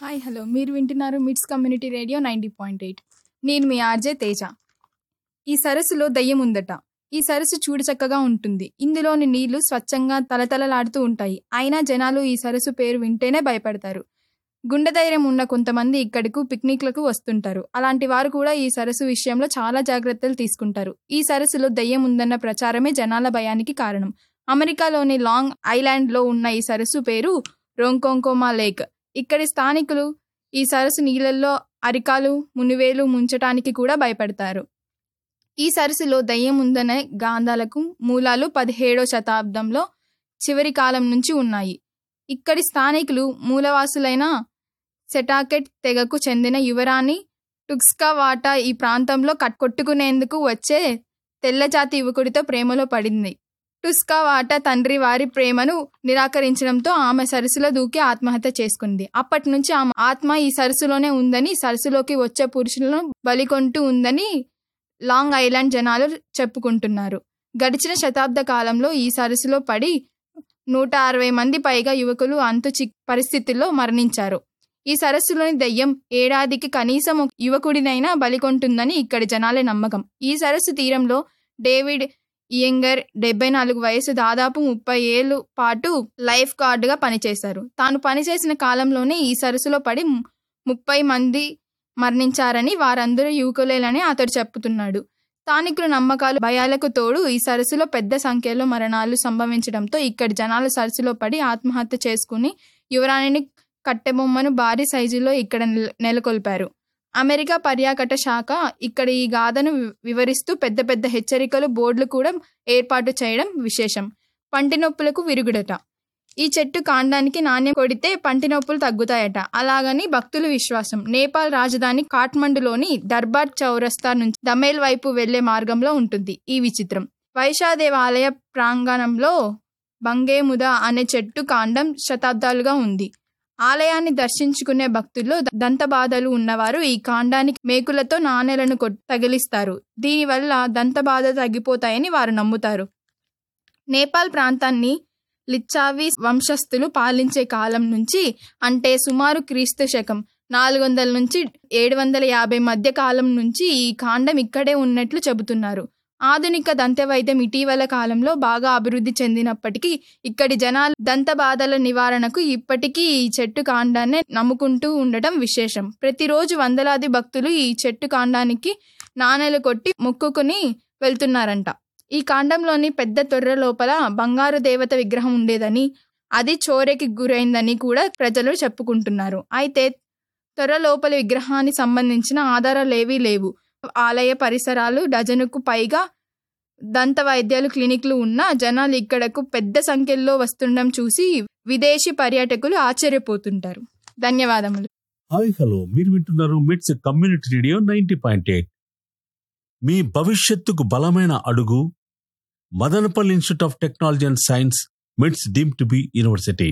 hi hello మీరు వింటున్నారు MITS community radio ninety point eight నేను మీ ఆర్జే తేజ ఈ సరస్సులో దయ్యం ఉందట ఈ సరస్సు చూడచక్కగా ఉంటుంది ఇందులోని నీళ్లు స్వచ్ఛంగా తలతలలాడుతూ ఉంటాయి అయినా జనాలు ఈ సరస్సు పేరు వింటేనే భయపడతారు గుండె ధైర్యం ఉన్న కొంతమంది ఇక్కడకు పిక్నిక్లకు వస్తుంటారు అలాంటి వారు కూడా ఈ సరస్సు విషయంలో చాలా జాగ్రత్తలు తీసుకుంటారు ఈ సరస్సులో దయ్యం ఉందన్న ప్రచారమే జనాల భయానికి కారణం అమెరికాలోని లాంగ్ ఐలాండ్లో ఉన్న ఈ సరస్సు పేరు రోంకోంకోమా లేక్ ఇక్కడి స్థానికులు ఈ సరస్సు నీళ్ళల్లో అరికాలు మునివేలు ముంచటానికి కూడా భయపడతారు ఈ సరస్సులో దయ్యం ఉందనే గాంధాలకు మూలాలు పదిహేడో శతాబ్దంలో చివరి కాలం నుంచి ఉన్నాయి ఇక్కడి స్థానికులు మూలవాసులైన సెటాకెట్ తెగకు చెందిన యువరాణి టుక్స్కా వాటా ఈ ప్రాంతంలో కట్టుకొట్టుకునేందుకు వచ్చే తెల్లజాతి యువకుడితో ప్రేమలో పడింది టుస్కా వాటా తండ్రి వారి ప్రేమను నిరాకరించడంతో ఆమె సరస్సులో దూకి ఆత్మహత్య చేసుకుంది అప్పటి నుంచి ఆమె ఆత్మ ఈ సరస్సులోనే ఉందని సరస్సులోకి వచ్చే పురుషులను బలికొంటూ ఉందని లాంగ్ ఐలాండ్ జనాలు చెప్పుకుంటున్నారు గడిచిన శతాబ్ద కాలంలో ఈ సరస్సులో పడి నూట అరవై మంది పైగా యువకులు అంతు చి పరిస్థితుల్లో మరణించారు ఈ సరస్సులోని దెయ్యం ఏడాదికి కనీసం ఒక యువకుడినైనా బలికొంటుందని ఇక్కడి జనాల నమ్మకం ఈ సరస్సు తీరంలో డేవిడ్ ఇయంగర్ డెబ్బై నాలుగు వయసు దాదాపు ముప్పై ఏళ్ళు పాటు లైఫ్ గార్డ్గా పనిచేశారు తాను పనిచేసిన కాలంలోనే ఈ సరస్సులో పడి ముప్పై మంది మరణించారని వారందరూ యువకులేనని అతడు చెప్పుతున్నాడు స్థానికుల నమ్మకాలు భయాలకు తోడు ఈ సరస్సులో పెద్ద సంఖ్యలో మరణాలు సంభవించడంతో ఇక్కడి జనాలు సరస్సులో పడి ఆత్మహత్య చేసుకుని యువరాణిని కట్టెబొమ్మను భారీ సైజులో ఇక్కడ నెలకొల్పారు అమెరికా పర్యాటక శాఖ ఇక్కడ ఈ గాథను వివరిస్తూ పెద్ద పెద్ద హెచ్చరికలు బోర్డులు కూడా ఏర్పాటు చేయడం విశేషం పంటి నొప్పులకు విరుగుడట ఈ చెట్టు కాండానికి నాణ్యం కొడితే పంటి నొప్పులు తగ్గుతాయట అలాగని భక్తుల విశ్వాసం నేపాల్ రాజధాని కాఠ్మండులోని దర్బార్ చౌరస్తా నుంచి దమేల్ వైపు వెళ్లే మార్గంలో ఉంటుంది ఈ విచిత్రం వైశాదేవ ఆలయ ప్రాంగణంలో బంగేముద అనే చెట్టు కాండం శతాబ్దాలుగా ఉంది ఆలయాన్ని దర్శించుకునే భక్తుల్లో దంతబాధలు ఉన్నవారు ఈ కాండానికి మేకులతో నాణేలను తగిలిస్తారు దీనివల్ల దంతబాధ తగ్గిపోతాయని వారు నమ్ముతారు నేపాల్ ప్రాంతాన్ని లిచ్చావి వంశస్థులు పాలించే కాలం నుంచి అంటే సుమారు క్రీస్తు శకం నాలుగు వందల నుంచి ఏడు వందల యాభై మధ్య కాలం నుంచి ఈ కాండం ఇక్కడే ఉన్నట్లు చెబుతున్నారు ఆధునిక దంత వైద్యం ఇటీవల కాలంలో బాగా అభివృద్ధి చెందినప్పటికీ ఇక్కడి జనాలు దంత బాధల నివారణకు ఇప్పటికీ ఈ చెట్టు కాండాన్ని నమ్ముకుంటూ ఉండటం విశేషం ప్రతిరోజు వందలాది భక్తులు ఈ చెట్టు కాండానికి నాణేలు కొట్టి మొక్కుకుని వెళ్తున్నారంట ఈ కాండంలోని పెద్ద తొర్ర లోపల బంగారు దేవత విగ్రహం ఉండేదని అది చోరెకి గురైందని కూడా ప్రజలు చెప్పుకుంటున్నారు అయితే తొర్ర లోపలి విగ్రహానికి సంబంధించిన ఆధారాలు ఏవీ లేవు ఆలయ పరిసరాలు డజనుకు పైగా దంత వైద్యాలు క్లినిక్లు ఉన్న జనాలు ఇక్కడకు పెద్ద సంఖ్యలో వస్తుండడం చూసి విదేశీ పర్యాటకులు ఆశ్చర్యపోతుంటారు ధన్యవాదములు హాయ్ హలో మీరు వింటున్నారు MITS community radio ninety point eight మీ భవిష్యత్తుకు బలమైన అడుగు Madanapalle institute of technology and science MITS deemed to be university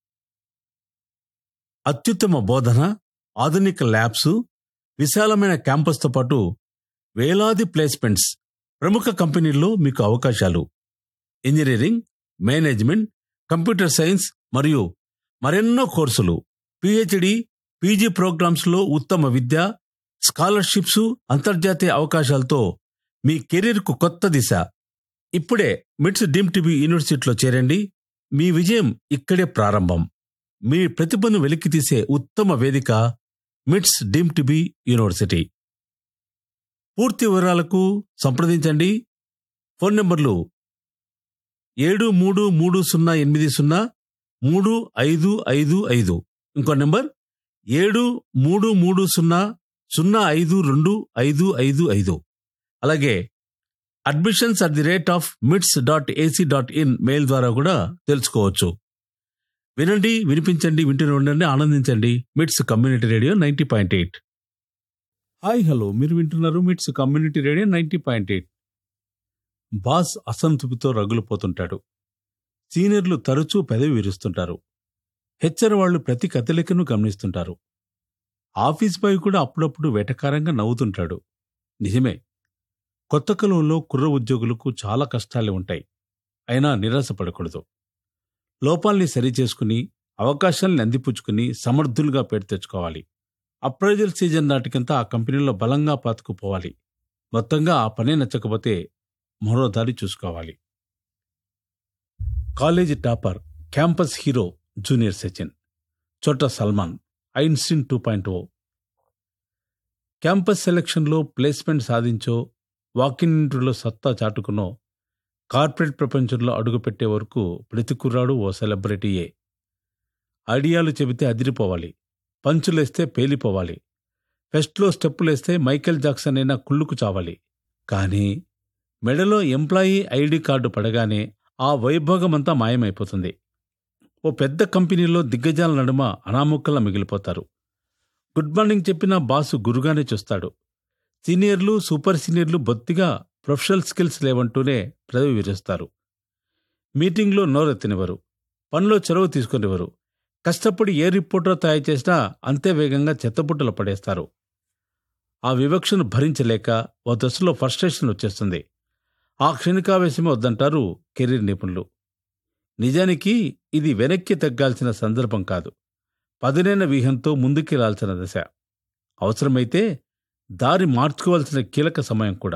అత్యుత్తమ బోధన ఆధునిక ల్యాబ్స్ విశాలమైన క్యాంపస్తో పాటు వేలాది ప్లేస్మెంట్స్ ప్రముఖ కంపెనీల్లో మీకు అవకాశాలు ఇంజనీరింగ్ మేనేజ్మెంట్ కంప్యూటర్ సైన్స్ మరియు మరెన్నో కోర్సులు పిహెచ్డి పీజీ ప్రోగ్రామ్స్లో ఉత్తమ విద్య స్కాలర్షిప్స్ అంతర్జాతీయ అవకాశాలతో మీ కెరీర్కు కొత్త దిశ ఇప్పుడే మిట్స్ డీమ్ టీవీ యూనివర్సిటీలో చేరండి మీ విజయం ఇక్కడే ప్రారంభం మీ ప్రతిభను వెలికితీసే ఉత్తమ వేదిక మిట్స్ డీమ్ టీవీ యూనివర్సిటీ పూర్తి వివరాలకు సంప్రదించండి ఫోన్ నంబర్లు ఏడు మూడు మూడు సున్నా ఎనిమిది సున్నా మూడు ఐదు ఐదు ఐదు ఇంకో నెంబర్ ఏడు మూడు మూడు సున్నా సున్నా ఐదు రెండు ఐదు ఐదు ఐదు అలాగే admissions at the rate of MITS dot AC dot in mail ద్వారా కూడా తెలుసుకోవచ్చు వినండి వినిపించండి వింటూనే ఉండండి ఆనందించండి మిట్స్ community radio ninety point eight hi hello మీరు వింటున్నారు MITS community radio ninety point eight boss అసంతృప్తితో రగులుపోతుంటాడు సీనియర్లు తరచూ పెదవి విరుస్తుంటారు హెచ్చర్ వాళ్ళు ప్రతి కదలికను గమనిస్తుంటారు ఆఫీస్ బాయ్ కూడా అప్పుడప్పుడు వెటకారంగా నవ్వుతుంటాడు నిజమే కొత్త కాలంలో కుర్ర ఉద్యోగులకు చాలా కష్టాలు ఉంటాయి అయినా నిరాశపడకూడదు లోపాల్ని సరిచేసుకుని అవకాశాలను అందిపుచ్చుకుని సమర్థులుగా పేరు తెచ్చుకోవాలి అప్రైజల్ సీజన్ నాటికంతా ఆ కంపెనీలో బలంగా పాతుకుపోవాలి మొత్తంగా ఆ పని నచ్చకపోతే మరో దారి చూసుకోవాలి college topper campus hero junior Sachin చోట Salman Einstein two point o campus సెలక్షన్లో ప్లేస్మెంట్ సాధించో వాకిన్ ఇంటర్వ్యూలో సత్తా చాటుకునో కార్పొరేట్ ప్రపంచంలో అడుగుపెట్టే వరకు ప్రతి కుర్రాడు ఓ సెలబ్రిటీయే ఐడియాలు చెబితే అదిరిపోవాలి పంచులేస్తే పేలిపోవాలి ఫెస్ట్లో స్టెప్పులేస్తే మైకేల్ జాక్సన్ అయినా కుళ్ళుకు చావాలి కానీ మెడలో ఎంప్లాయీ ఐడి కార్డు పడగానే ఆ వైభోగమంతా మాయమైపోతుంది ఓ పెద్ద కంపెనీలో దిగ్గజాల నడుమ అనాముక్కలా మిగిలిపోతారు గుడ్ మార్నింగ్ చెప్పిన బాసు గురుగానే చూస్తాడు సీనియర్లు సూపర్ సీనియర్లు బొత్తిగా ప్రొఫెషనల్ స్కిల్స్ లేవంటూనే పదవి విరుస్తారు మీటింగ్లో నోరెత్తనివ్వరు పనిలో చొరవ తీసుకునివ్వరు కష్టపడి ఏ రిపోర్టర్ తయారు చేసినా అంతే వేగంగా చెత్తపుట్టలు పడేస్తారు ఆ వివక్షను భరించలేక ఓ దశలో ఫ్రస్ట్రేషన్ వచ్చేస్తుంది ఆ క్షణికావేశమే వద్దంటారు కెరీర్ నిపుణులు నిజానికి ఇది వెనక్కి తగ్గాల్సిన సందర్భం కాదు పదునైన వ్యూహంతో ముందుకెళ్లాల్సిన దశ అవసరమైతే దారి మార్చుకోవాల్సిన కీలక సమయం కూడా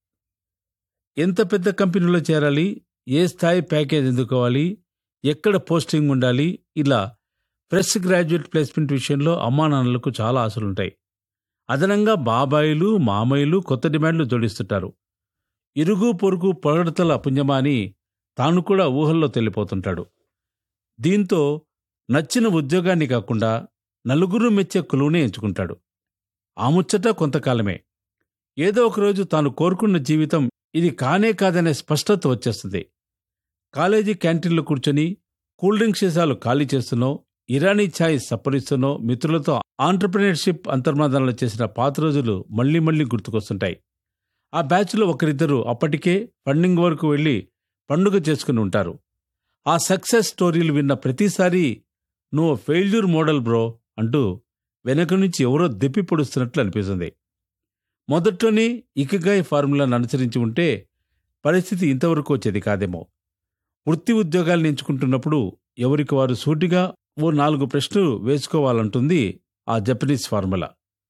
ఎంత పెద్ద కంపెనీలో చేరాలి ఏ స్థాయి ప్యాకేజ్ ఎందుకోవాలి ఎక్కడ పోస్టింగ్ ఉండాలి ఇలా ఫ్రెష్ గ్రాడ్యుయేట్ ప్లేస్మెంట్ విషయంలో అమ్మానాన్నలకు చాలా ఆశలుంటాయి అదనంగా బాబాయిలు మామయ్యలు కొత్త డిమాండ్లు జోడిస్తుంటారు ఇరుగు పొరుగు పొగడతల పుణ్యమా అని తాను కూడా ఊహల్లో తెలిపోతుంటాడు దీంతో నచ్చిన ఉద్యోగాన్ని కాకుండా నలుగురు మెచ్చే కొలువునే ఎంచుకుంటాడు ఆ ముచ్చట కొంతకాలమే ఏదో ఒకరోజు తాను కోరుకున్న జీవితం ఇది కానే కాదనే స్పష్టత వచ్చేస్తుంది కాలేజీ క్యాంటీన్లో కూర్చొని కూల్ డ్రింక్ సీసాలు ఖాళీ చేస్తున్నో ఇరానీ ఛాయ్ సప్పరిస్తున్నో మిత్రులతో ఆంటర్ప్రినర్షిప్ అంతర్మాదాలు చేసిన పాత రోజులు మళ్లీ మళ్లీ గుర్తుకొస్తుంటాయి ఆ బ్యాచ్లో ఒకరిద్దరు అప్పటికే ఫండింగ్ వరకు వెళ్ళి పండుగ చేసుకుని ఉంటారు ఆ సక్సెస్ స్టోరీలు విన్న ప్రతిసారి నువ్వు ఫెయిల్యూర్ మోడల్ బ్రో అంటూ వెనక నుంచి ఎవరో దెప్పి పొడుస్తున్నట్లు అనిపిస్తుంది మొదట్లోనే ఇకగాయ్ ఫార్ములాను అనుసరించి ఉంటే పరిస్థితి ఇంతవరకు వచ్చేది కాదేమో వృత్తి ఉద్యోగాలను ఎంచుకుంటున్నప్పుడు ఎవరికి వారు సూటిగా ఓ నాలుగు ప్రశ్నలు వేసుకోవాలంటుంది ఆ జపనీస్ ఫార్ములా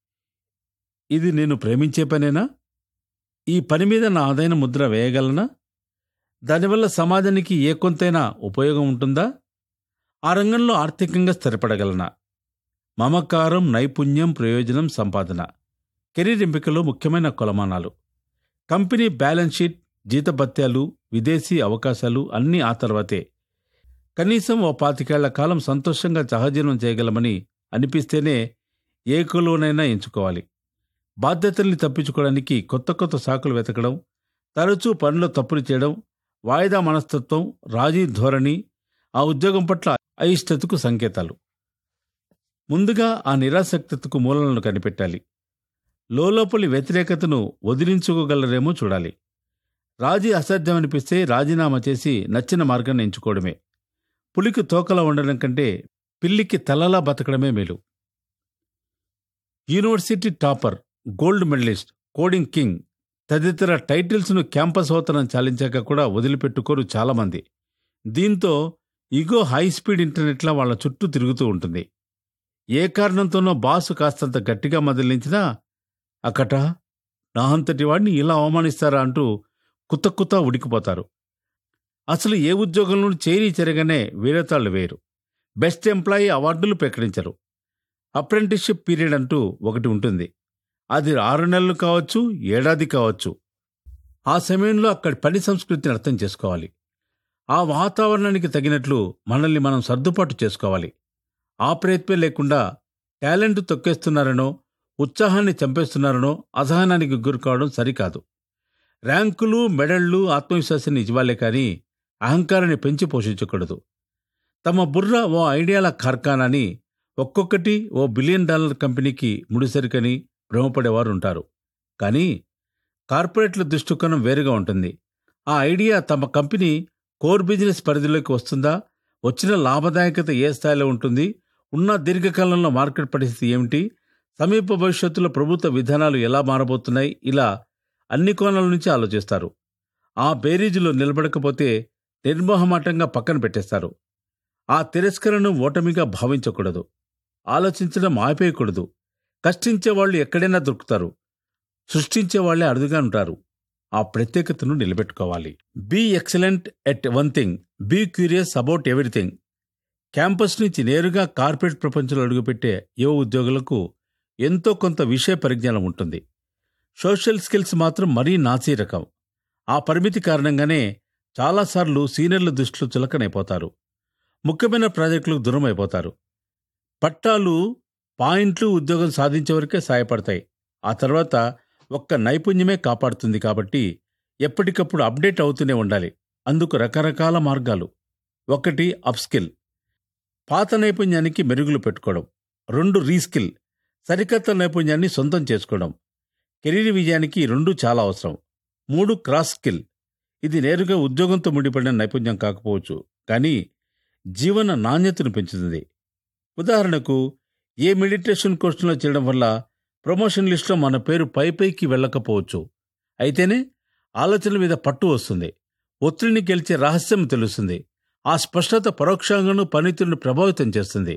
ఇది నేను ప్రేమించే పనేనా ఈ పని మీద నా ఆదైన ముద్ర వేయగలనా దానివల్ల సమాజానికి ఏ కొంతైనా ఉపయోగం ఉంటుందా ఆ రంగంలో ఆర్థికంగా స్థిరపడగలనా మమకారం నైపుణ్యం ప్రయోజనం సంపాదన కెరీర్ ఎంపికలో ముఖ్యమైన కొలమానాలు కంపెనీ బ్యాలెన్స్ షీట్ జీతభత్యాలు విదేశీ అవకాశాలు అన్నీ ఆ తర్వాతే కనీసం ఓ పాతికేళ్ల కాలం సంతోషంగా సహజీవనం చేయగలమని అనిపిస్తేనే ఏ కులోనైనా ఎంచుకోవాలి బాధ్యతల్ని తప్పించుకోవడానికి కొత్త కొత్త సాకులు వెతకడం తరచూ పనిలో తప్పులు చేయడం వాయిదా మనస్తత్వం రాజీ ధోరణి ఆ ఉద్యోగం పట్ల అయిష్టతకు సంకేతాలు ముందుగా ఆ నిరాసక్తతకు మూలలను కనిపెట్టాలి లోలోపలి వ్యతిరేకతను వదిలించుకోగలరేమో చూడాలి రాజీ అసాధ్యమనిపిస్తే రాజీనామా చేసి నచ్చిన మార్గాన్ని ఎంచుకోవడమే పులికి తోకలా ఉండడం కంటే పిల్లికి తలలా బతకడమే మేలు university topper gold medalist coding king తదితర టైటిల్స్ను క్యాంపస్ అవతరం చాలించాక కూడా వదిలిపెట్టుకోరు చాలామంది దీంతో ఇగో హై స్పీడ్ ఇంటర్నెట్లా వాళ్ళ చుట్టూ తిరుగుతూ ఉంటుంది ఏ కారణంతోనో బాసు కాస్తంత గట్టిగా మదిలించినా అక్కట నా అంతటి వాడిని ఇలా అవమానిస్తారా అంటూ కుత్త కుత్త ఉడికిపోతారు అసలు ఏ ఉద్యోగంలో చేరి చెరగానే వీరతాళ్లు వేరు బెస్ట్ ఎంప్లాయీ అవార్డులు ప్రకటించరు అప్రెంటిస్షిప్ పీరియడ్ అంటూ ఒకటి ఉంటుంది అది ఆరు నెలలు కావచ్చు ఏడాది కావచ్చు ఆ సమయంలో అక్కడి పని సంస్కృతిని అర్థం చేసుకోవాలి ఆ వాతావరణానికి తగినట్లు మనల్ని మనం సర్దుబాటు చేసుకోవాలి ఆ ప్రయత్నం లేకుండా టాలెంట్ తొక్కేస్తున్నారనో ఉత్సాహాన్ని చంపేస్తున్నారనో అసహనానికి గురి కావడం సరికాదు ర్యాంకులు మెడళ్లు ఆత్మవిశ్వాసాన్ని ఇవ్వాలే కానీ అహంకారాన్ని పెంచి పోషించకూడదు తమ బుర్ర ఓ ఐడియాల కార్ఖానాని ఒక్కొక్కటి ఓ బిలియన్ డాలర్ కంపెనీకి ముడిసరికని భ్రమపడేవారు ఉంటారు కానీ కార్పొరేట్ల దృష్టికోణం వేరుగా ఉంటుంది ఆ ఐడియా తమ కంపెనీ కోర్ బిజినెస్ పరిధిలోకి వస్తుందా వచ్చిన లాభదాయకత ఏ స్థాయిలో ఉంటుంది ఉన్న దీర్ఘకాలంలో మార్కెట్ పరిస్థితి ఏమిటి సమీప భవిష్యత్తులో ప్రభుత్వ విధానాలు ఎలా మారబోతున్నాయి ఇలా అన్ని కోణాల నుంచి ఆలోచిస్తారు ఆ బేరీజులో నిలబడకపోతే నిర్మోహమాటంగా పక్కన పెట్టేస్తారు ఆ తిరస్కరణను ఓటమిగా భావించకూడదు ఆలోచించడం ఆపేయకూడదు కష్టించే వాళ్ళు ఎక్కడైనా దొరుకుతారు సృష్టించే వాళ్ళే అరుదుగా ఉంటారు ఆ ప్రత్యేకతను నిలబెట్టుకోవాలి be excellent at one thing be curious about everything campus నుంచి నేరుగా కార్పొరేట్ ప్రపంచంలో అడుగుపెట్టే యువ ఉద్యోగులకు ఎంతో కొంత విషయ పరిజ్ఞానం ఉంటుంది సోషల్ స్కిల్స్ మాత్రం మరీ నాసీ రకం ఆ పరిమితి కారణంగానే చాలాసార్లు సీనియర్ల దృష్టిలో చులకనైపోతారు ముఖ్యమైన ప్రాజెక్టులకు దూరం అయిపోతారు పట్టాలు పాయింట్లు ఉద్యోగం సాధించే వరకే సాయపడతాయి ఆ తర్వాత ఒక్క నైపుణ్యమే కాపాడుతుంది కాబట్టి ఎప్పటికప్పుడు అప్డేట్ అవుతూనే ఉండాలి అందుకు రకరకాల మార్గాలు ఒకటి అప్స్కిల్ పాత నైపుణ్యానికి మెరుగులు పెట్టుకోవడం రెండు రీస్కిల్ సరికొత్త నైపుణ్యాన్ని సొంతం చేసుకోవడం కెరీర్ విజయానికి ఈ రెండు చాలా అవసరం మూడు క్రాస్ స్కిల్ ఇది నేరుగా ఉద్యోగంతో ముడిపడిన నైపుణ్యం కాకపోవచ్చు కానీ జీవన నాణ్యతను పెంచుతుంది ఉదాహరణకు ఏ మెడిటేషన్ కోర్సులో చేయడం వల్ల ప్రమోషన్ లిస్టులో మన పేరు పై పైకి వెళ్ళకపోవచ్చు అయితేనే ఆలోచనల మీద పట్టు వస్తుంది ఒత్తిడిని గెలిచే రహస్యం తెలుస్తుంది ఆ స్పష్టత పరోక్షంగాను పనితీరును ప్రభావితం చేస్తుంది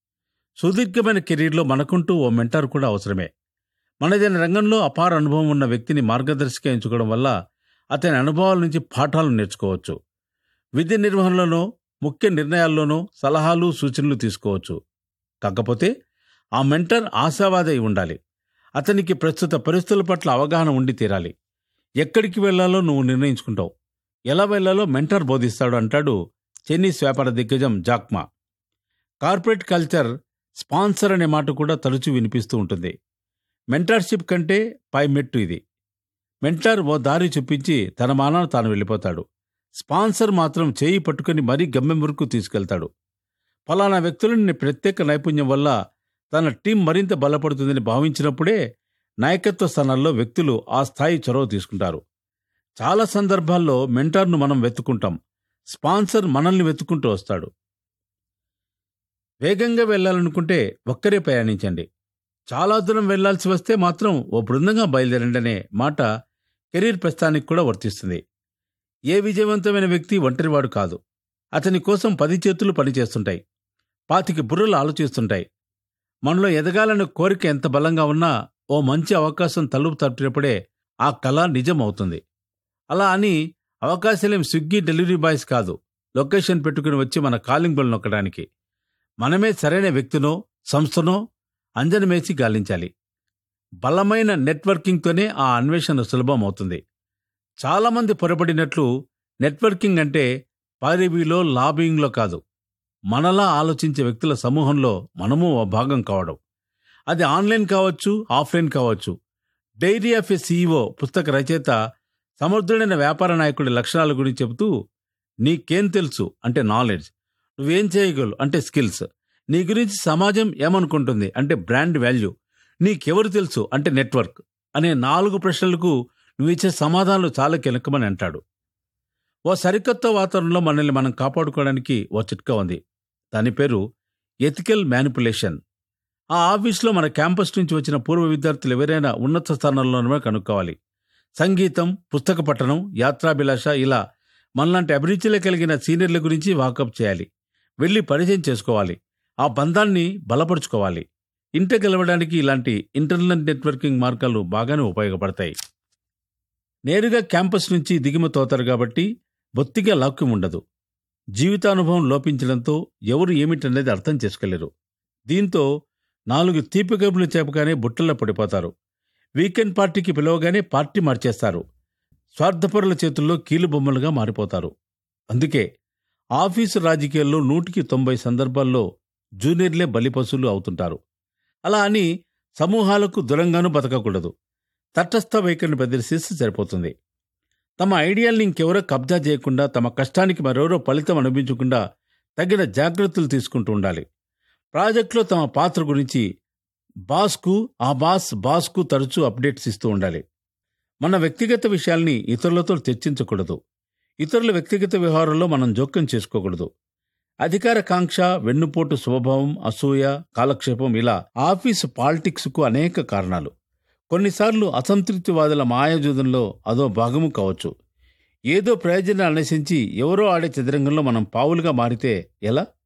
సుదీర్ఘమైన కెరీర్లో మనకుంటూ ఓ మెంటార్ కూడా అవసరమే మనదైన రంగంలో అపార అనుభవం ఉన్న వ్యక్తిని మార్గదర్శిగా ఎంచుకోవడం వల్ల అతని అనుభవాల నుంచి పాఠాలు నేర్చుకోవచ్చు విధి నిర్వహణలోనో ముఖ్య నిర్ణయాల్లోనో సలహాలు సూచనలు తీసుకోవచ్చు కాకపోతే ఆ మెంటర్ ఆశావాదై ఉండాలి అతనికి ప్రస్తుత పరిస్థితుల పట్ల అవగాహన ఉండి తీరాలి ఎక్కడికి వెళ్లాలో నువ్వు నిర్ణయించుకుంటావు ఎలా వెళ్లాలో మెంటర్ బోధిస్తాడు అంటాడు చైనీస్ వ్యాపార దిగ్గజం జాక్మా కార్పొరేట్ కల్చర్ స్పాన్సర్ అనే మాట కూడా తరచూ వినిపిస్తూ ఉంటుంది మెంటార్షిప్ కంటే పై మెట్టు ఇది మెంటార్ ఓ దారి చూపించి తన మానాన తాను వెళ్ళిపోతాడు స్పాన్సర్ మాత్రం చేయి పట్టుకుని మరీ గమ్యం వరకు తీసుకెళ్తాడు ఫలానా వ్యక్తులని ప్రత్యేక నైపుణ్యం వల్ల తన టీం మరింత బలపడుతుందని భావించినప్పుడే నాయకత్వ స్థానాల్లో వ్యక్తులు ఆ స్థాయి చొరవ తీసుకుంటారు చాలా సందర్భాల్లో మెంటార్ను మనం వెతుకుంటాం స్పాన్సర్ మనల్ని వెతుకుంటూ వస్తాడు వేగంగా వెళ్ళాలనుకుంటే ఒక్కరే ప్రయాణించండి చాలా దూరం వెళ్లాల్సి వస్తే మాత్రం ఓ బృందంగా బయలుదేరండి అనే మాట కెరీర్ ప్రస్థానికి కూడా వర్తిస్తుంది ఏ విజయవంతమైన వ్యక్తి ఒంటరివాడు కాదు అతని కోసం పది చేతులు పనిచేస్తుంటాయి పాతికి బుర్రలు ఆలోచిస్తుంటాయి మనలో ఎదగాలనే కోరిక ఎంత బలంగా ఉన్నా ఓ మంచి అవకాశం తలుపు తప్పినప్పుడే ఆ కళ నిజం అవుతుంది అలా అని అవకాశాలేం స్విగ్గీ డెలివరీ బాయ్స్ కాదు లొకేషన్ పెట్టుకుని వచ్చి మన కాలింగ్ బెల్ నొక్కడానికి మనమే సరైన వ్యక్తినో సంస్థనో అంజనమేసి గాలించాలి బలమైన నెట్వర్కింగ్తోనే ఆ అన్వేషణ సులభం అవుతుంది చాలామంది పొరపడినట్లు నెట్వర్కింగ్ అంటే పారివీలో లాబింగ్లో కాదు మనలా ఆలోచించే వ్యక్తుల సమూహంలో మనము ఓ భాగం కావడం అది ఆన్లైన్ కావచ్చు ఆఫ్లైన్ కావచ్చు డైరీ ఆఫ్ ఎ సీఈఓ పుస్తక రచయిత సమర్థుడైన వ్యాపార నాయకుడి లక్షణాల గురించి చెబుతూ నీకేం తెలుసు అంటే నాలెడ్జ్ నువ్వేం చేయగలవు అంటే స్కిల్స్ నీ గురించి సమాజం ఏమనుకుంటుంది అంటే బ్రాండ్ వాల్యూ నీకెవరు తెలుసు అంటే నెట్వర్క్ అనే నాలుగు ప్రశ్నలకు నువ్వు ఇచ్చే సమాధానాలు చాలా కీలకమని అంటాడు ఓ సరికొత్త వాతావరణంలో మనల్ని మనం కాపాడుకోవడానికి ఓ చిట్కా ఉంది దాని పేరు ఎథికల్ మ్యానిపులేషన్ ఆ ఆఫీస్లో మన క్యాంపస్ నుంచి వచ్చిన పూర్వ విద్యార్థులు ఎవరైనా ఉన్నత స్థానంలోనే కనుక్కోవాలి సంగీతం పుస్తక పఠనం యాత్రాభిలాష ఇలా మనలాంటి అభిరుచిలో కలిగిన సీనియర్ల గురించి వాకప్ చేయాలి వెళ్ళి పరిచయం చేసుకోవాలి ఆ బంధాన్ని బలపరుచుకోవాలి ఇంట గెలవడానికి ఇలాంటి ఇంటర్నెట్ నెట్వర్కింగ్ మార్గాలు బాగానే ఉపయోగపడతాయి నేరుగా క్యాంపస్ నుంచి దిగుమతి అవుతారు కాబట్టి బొత్తిగా లాక్యం ఉండదు జీవితానుభవం లోపించడంతో ఎవరు ఏమిటనేది అర్థం చేసుకోలేరు దీంతో నాలుగు తీపి కబుర్లు చెప్పగానే బుట్టల్లో పడిపోతారు వీకెండ్ పార్టీకి పిలవగానే పార్టీ మార్చేస్తారు స్వార్థపరుల చేతుల్లో కీలుబొమ్మలుగా మారిపోతారు అందుకే ఆఫీసు రాజకీయాల్లో నూటికి తొంభై సందర్భాల్లో జూనియర్లే బలిపశువులు అవుతుంటారు అలా అని సమూహాలకు దూరంగానూ బతకకూడదు తటస్థ వైఖరిని ప్రదర్శిస్తే సరిపోతుంది తమ ఐడియాల్ని ఇంకెవరో కబ్జా చేయకుండా తమ కష్టానికి మరెవరో ఫలితం అనిపించకుండా తగిన జాగ్రత్తలు తీసుకుంటూ ఉండాలి ప్రాజెక్టులో తమ పాత్ర గురించి బాస్కు ఆ బాస్ బాస్కు తరచూ అప్డేట్స్ ఇస్తూ ఉండాలి మన వ్యక్తిగత విషయాల్ని ఇతరులతో చర్చించకూడదు ఇతరుల వ్యక్తిగత వ్యవహారంలో మనం జోక్యం చేసుకోకూడదు అధికార కాంక్ష వెన్నుపోటు స్వభావం అసూయ కాలక్షేపం ఇలా ఆఫీసు పాలిటిక్స్కు అనేక కారణాలు కొన్నిసార్లు అసంతృప్తివాదుల మాయాజూదంలో అదో భాగము కావచ్చు ఏదో ప్రయోజనాలు అన్వేషించి ఎవరో ఆడే చదరంగంలో మనం పావులుగా మారితే ఎలా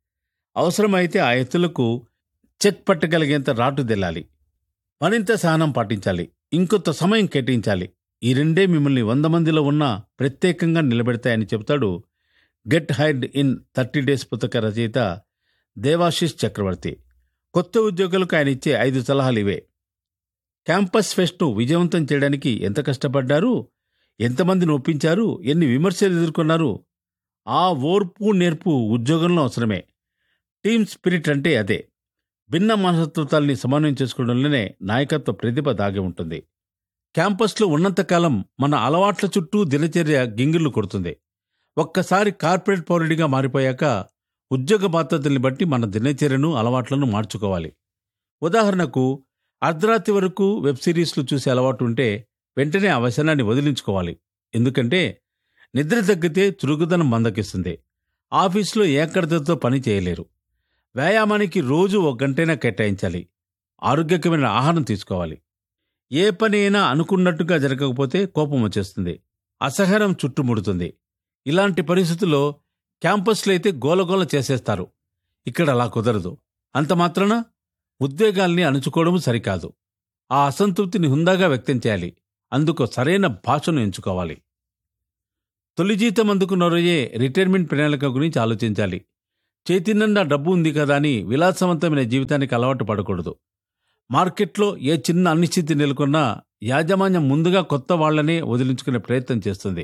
అవసరమైతే ఆ ఎత్తులకు చెక్ పట్టగలిగేంత రాటు తెల్లాలి మరింత సహనం పాటించాలి ఇంకొంత సమయం కేటాయించాలి ఈ రెండే మిమ్మల్ని వంద మందిలో ఉన్న ప్రత్యేకంగా నిలబెడతాయని చెబుతాడు get hired in thirty days పుస్తక రచయిత దేవాశిష్ చక్రవర్తి కొత్త ఉద్యోగులకు ఆయన ఇచ్చే ఐదు సలహాలు ఇవే క్యాంపస్ ఫెస్ట్ను విజయవంతం చేయడానికి ఎంత కష్టపడ్డారు ఎంతమందిని ఒప్పించారు ఎన్ని విమర్శలు ఎదుర్కొన్నారు ఆ ఓర్పు నేర్పు ఉద్యోగంలో అవసరమే టీమ్ స్పిరిట్ అంటే అదే భిన్న మనస్తత్వాల్ని సమన్వయం చేసుకోవడంలోనే నాయకత్వ ప్రతిభ దాగి ఉంటుంది క్యాంపస్లో ఉన్నంతకాలం మన అలవాట్ల చుట్టూ దినచర్య గింగిర్లు కొడుతుంది ఒక్కసారి కార్పొరేట్ పౌరుడిగా మారిపోయాక ఉద్యోగ బాధ్యతల్ని బట్టి మన దినచర్యను అలవాట్లను మార్చుకోవాలి ఉదాహరణకు అర్ధరాత్రి వరకు వెబ్ సిరీస్లు చూసే అలవాటు ఉంటే వెంటనే ఆ వ్యసనాన్ని వదిలించుకోవాలి ఎందుకంటే నిద్ర తగ్గితే చురుకుదనం మందకిస్తుంది ఆఫీసులో ఏకడతతో పని చేయలేరు వ్యాయామానికి రోజు ఒక గంటైనా కేటాయించాలి ఆరోగ్యకరమైన ఆహారం తీసుకోవాలి ఏ పని అయినా అనుకున్నట్టుగా జరగకపోతే కోపం వచ్చేస్తుంది అసహనం చుట్టుముడుతుంది ఇలాంటి పరిస్థితుల్లో క్యాంపస్లో అయితే గోలగోల చేసేస్తారు ఇక్కడ అలా కుదరదు అంత మాత్రాన ఉద్వేగాల్ని అణుచుకోవడం సరికాదు ఆ అసంతృప్తిని హుందాగా వ్యక్తం చేయాలి అందుకు సరైన భాషను ఎంచుకోవాలి తొలి జీతం అందుకున్నరోయే రిటైర్మెంట్ ప్రణాళిక గురించి ఆలోచించాలి చేతినిండా డబ్బు ఉంది కదా అని విలాసవంతమైన జీవితానికి అలవాటు పడకూడదు మార్కెట్లో ఏ చిన్న అనిశ్చితి నెలకొన్నా యాజమాన్యం ముందుగా కొత్త వాళ్లనే వదిలించుకునే ప్రయత్నం చేస్తుంది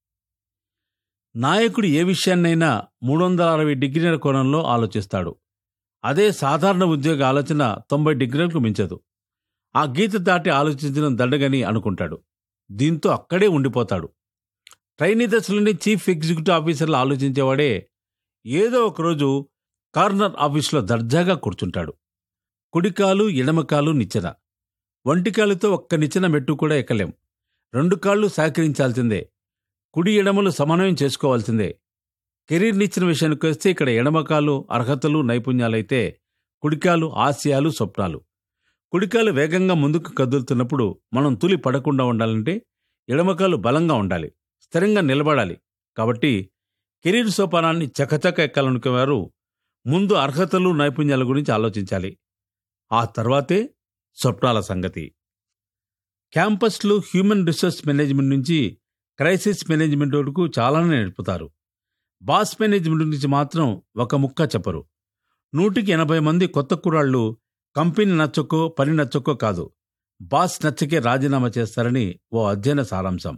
నాయకుడు ఏ విషయాన్నైనా మూడు వందల అరవై డిగ్రీల కోణంలో ఆలోచిస్తాడు అదే సాధారణ ఉద్యోగ ఆలోచన తొంభై డిగ్రీలకు మించదు ఆ గీత దాటి ఆలోచించడం దండగని అనుకుంటాడు దీంతో అక్కడే ఉండిపోతాడు ట్రైనీ దశలోని చీఫ్ ఎగ్జిక్యూటివ్ ఆఫీసర్లు ఆలోచించేవాడే ఏదో ఒకరోజు కార్నర్ ఆఫీసులో దర్జాగా కూర్చుంటాడు కుడికాలు ఎడమకాలు నిచ్చెన వంటికాలుతో ఒక్క నిచ్చెన మెట్టు కూడా ఎక్కలేం రెండు కాళ్ళు సహకరించాల్సిందే కుడి ఎడమలు సమన్వయం చేసుకోవాల్సిందే కెరీర్ నిచ్చిన విషయానికి వస్తే ఇక్కడ ఎడమకాలు అర్హతలు నైపుణ్యాలైతే కుడికాలు ఆశయాలు స్వప్నాలు కుడికాలు వేగంగా ముందుకు కదులుతున్నప్పుడు మనం తులి పడకుండా ఉండాలంటే ఎడమకాలు బలంగా ఉండాలి స్థిరంగా నిలబడాలి కాబట్టి కెరీర్ సోపానాన్ని చకచక ఎక్కాలనుకునేవారు ముందు అర్హతలు నైపుణ్యాల గురించి ఆలోచించాలి ఆ తర్వాతే స్వప్నాల సంగతి క్యాంపస్లో హ్యూమన్ రిసోర్స్ మేనేజ్మెంట్ నుంచి క్రైసిస్ మేనేజ్మెంట్ వరకు చాలానే నేర్పుతారు బాస్ మేనేజ్మెంట్ నుంచి మాత్రం ఒక ముక్క చెప్పరు నూటికి ఎనభై మంది కొత్త కుర్రాళ్ళు కంపెనీ నచ్చకో పని నచ్చకో కాదు బాస్ నచ్చకే రాజీనామా చేస్తారని ఓ అధ్యయన సారాంశం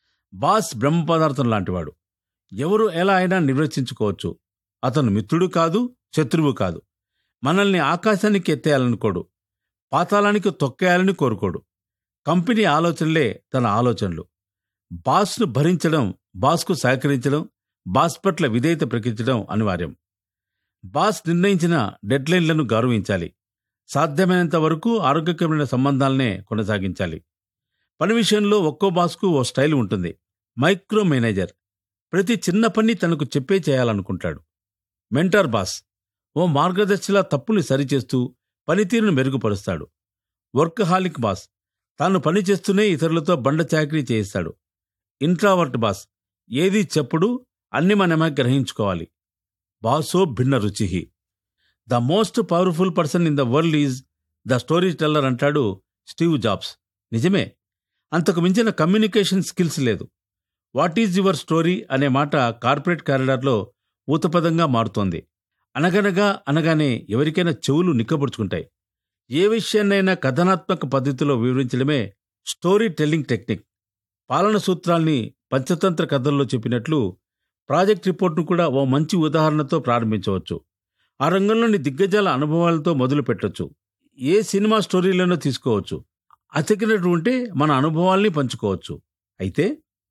బాస్ బ్రహ్మ పదార్థం లాంటివాడు ఎవరు ఎలా అయినా నిర్వచించుకోవచ్చు అతను మిత్రుడు కాదు శత్రువు కాదు మనల్ని ఆకాశానికి ఎత్తేయాలనుకోడు పాతాళానికి తొక్కేయాలని కోరుకోడు కంపెనీ ఆలోచనలే తన ఆలోచనలు బాస్ను భరించడం బాస్కు సహకరించడం బాస్ పట్ల విధేయత ప్రకటించడం అనివార్యం బాస్ నిర్ణయించిన డెడ్లైన్లను గౌరవించాలి సాధ్యమైనంత వరకు ఆరోగ్యకరమైన సంబంధాలనే కొనసాగించాలి పని విషయంలో ఒక్కో బాస్కు ఓ స్టైల్ ఉంటుంది మైక్రో మేనేజర్ ప్రతి చిన్న పని తనకు చెప్పే చేయాలనుకుంటాడు మెంటార్ బాస్ ఓ మార్గదర్శిలా తప్పుల్ని సరిచేస్తూ పనితీరును మెరుగుపరుస్తాడు వర్క్ హాలిక్ బాస్ తాను పని చేస్తూనే ఇతరులతో బండ చాకరీ చేయిస్తాడు ఇంట్రావర్ట్ బాస్ ఏది చెప్పుడు అన్ని మనమే గ్రహించుకోవాలి బాసో భిన్న రుచి the most powerful person in the world is the story teller అంటాడు స్టీవ్ జాబ్స్ నిజమే అంతకు మించిన కమ్యూనికేషన్ స్కిల్స్ లేదు వాట్ ఈజ్ యువర్ స్టోరీ అనే మాట కార్పొరేట్ కారిడార్లో ఊతపదంగా మారుతోంది అనగనగా అనగానే ఎవరికైనా చెవులు నిక్కబుడుచుకుంటాయి ఏ విషయాన్నైనా కథనాత్మక పద్ధతిలో వివరించడమే స్టోరీ టెల్లింగ్ టెక్నిక్ పాలన సూత్రాల్ని పంచతంత్ర కథల్లో చెప్పినట్లు ప్రాజెక్ట్ రిపోర్ట్ను కూడా ఓ మంచి ఉదాహరణతో ప్రారంభించవచ్చు ఆ రంగంలోని దిగ్గజాల అనుభవాలతో మొదలు పెట్టొచ్చు ఏ సినిమా స్టోరీలను తీసుకోవచ్చు అతికినట్టు ఉంటే మన అనుభవాల్ని పంచుకోవచ్చు అయితే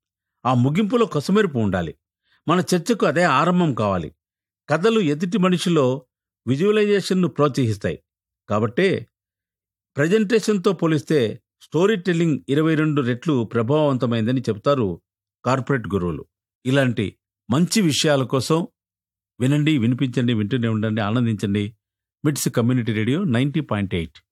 ఆ ముగింపులో కొసమెరుపు ఉండాలి మన చర్చకు అదే ఆరంభం కావాలి కథలు ఎదుటి మనిషిలో విజువలైజేషన్ను ప్రోత్సహిస్తాయి కాబట్టే ప్రజెంటేషన్తో పోలిస్తే స్టోరీ టెల్లింగ్ ఇరవై రెండు రెట్లు ప్రభావవంతమైందని చెప్తారు కార్పొరేట్ గురువులు ఇలాంటి మంచి విషయాల కోసం వినండి వినిపించండి వింటూనే ఉండండి ఆనందించండి మిట్స్ community radio ninety point eight